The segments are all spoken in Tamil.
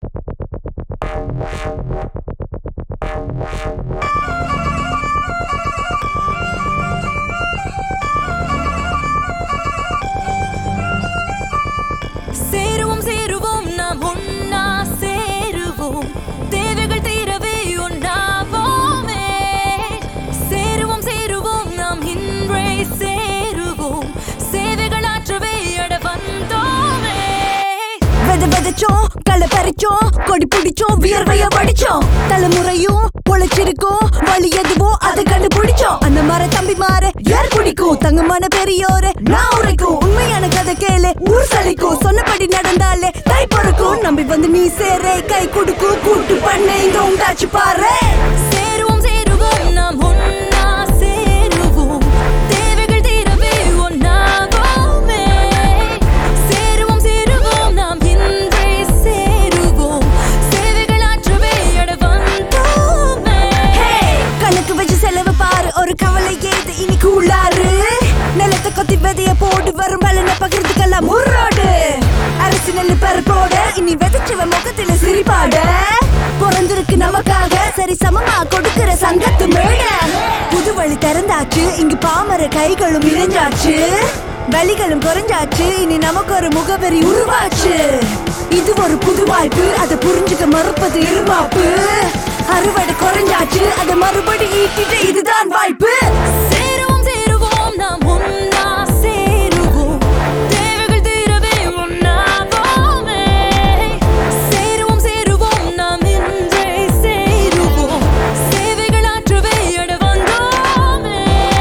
சேருவோம் சேருவோம் நாம் ஒன்னா சேருவோம் தேவைகள் தீரவே ஒன்றாவோமே சேருவோம் சேருவோம் நாம் இன்றே சேருவோம் சேவைகள் ஆற்றவே அட வந்தோமே வித விதைச்சோம் களை பறிச்சோம் கொடி பிடிச்சோம் வியர்வைய வடிச்சோம் தலைமுறையும் பொழைச்சிருக்கோம் வழி எதுவோ அதை கண்டுபிடிச்சோம் அந்த மர தம்பி மாற யார் பிடிக்கும் தங்கமான பெரியோரு நான் உரைக்கும் உண்மையான கதை கேளு ஊர் சலிக்கும் சொன்னபடி நடந்தாலே தை பொறுக்கும் நம்பி வந்து நீ சேரே கை கொடுக்கும் கூட்டு பண்ண இங்க உண்டாச்சு பாரு சேருவோம் சேருவோம் நாம் ஒன்னா சேருவோம் தேவைகள் தீரவே ஒன்றாவோமே சேருவோம் சேருவோம் நாம் இன்றே சேருவோம் சேவைகள் ஆற்றவே அட வந்தோமே கணக்கு வச்சு செலவு பாரு ஒரு கவலை ஏது இனி கூழாரு நிலத்தை கொத்தி விதைய போடு வரும் பலனை பகிர்ந்துக்கலாம் முரோடு அரிசி நெல்லு பருப்போட இனி விதைச்சவ முகத்துல சிரிப்பாட பிறந்திருக்கு நமக்காக சரி சமமா கொடுக்கிற சங்கத்து மேட புது வழி திறந்தாச்சு இங்கு பாமர கைகளும் இணைஞ்சாச்சு வலிகளும் குறைஞ்சாச்சு இனி நமக்கு ஒரு முகவரி உருவாச்சு இது ஒரு புது வாய்ப்பு அதை புரிஞ்சுக்க மறுப்பது இருமாப்பு அறுவடை குறைஞ்சாச்சு அதை மறுபடி ஈட்டிட்டு இதுதான் வாய்ப்பு சேருவோம் சேருவோம் நாம் ஒன்னா சேருவோம் தேவைகள் தீரவே ஒன்றாவோமே சேருவோம் சேருவோம் நாம் இன்றே சேருவோம் சேவைகள் ஆற்றவே அட வந்தோமே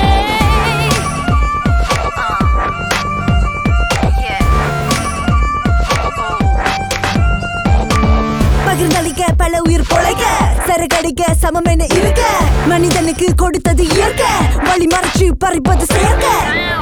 பகிர்ந்தளிக்க பல உயிர் பொழைக்க சரகடிக்க சமம் என இருக்க மனிதனுக்கு கொடுத்தது இயற்கை வழி மறைச்சு பறிப்பது சேர்க்க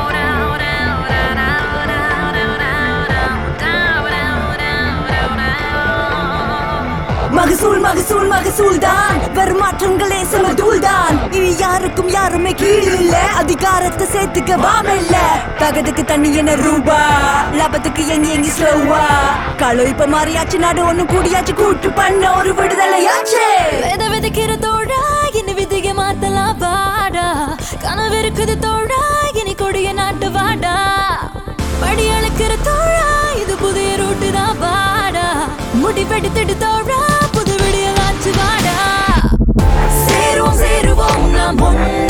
மகசூல் மகசூல் மகசூல் தான் வரும் மாற்றங்களே சமதூள் தான் இனி யாருக்கும் யாருமே கீழ் இல்ல அதிகாரத்தை சேர்த்துக்க வாமில்ல தகதுக்கு தண்ணி என்ன ரூபா லாபத்துக்கு எங்கி எங்கி ஸ்லோவா காலம் இப்ப மாறியாச்சு நாடு ஒண்ணு கூடியாச்சு கூட்டு பண்ண ஒரு விடுதலையாச்சு வித விதைக்கிற தோழா இனி விதிக மாத்தலாம் வாடா கனவு இருக்குது தோழா இனி கொடிய நாட்டு வாடா படி அளக்கிற தோழா இது புதிய ரூட்டு தான் வாடா முடிவெடுத்துடு தோழா புது விடியலாச்சு வாடா சேருவோம் சேருவோம் நாம் ஒன்னா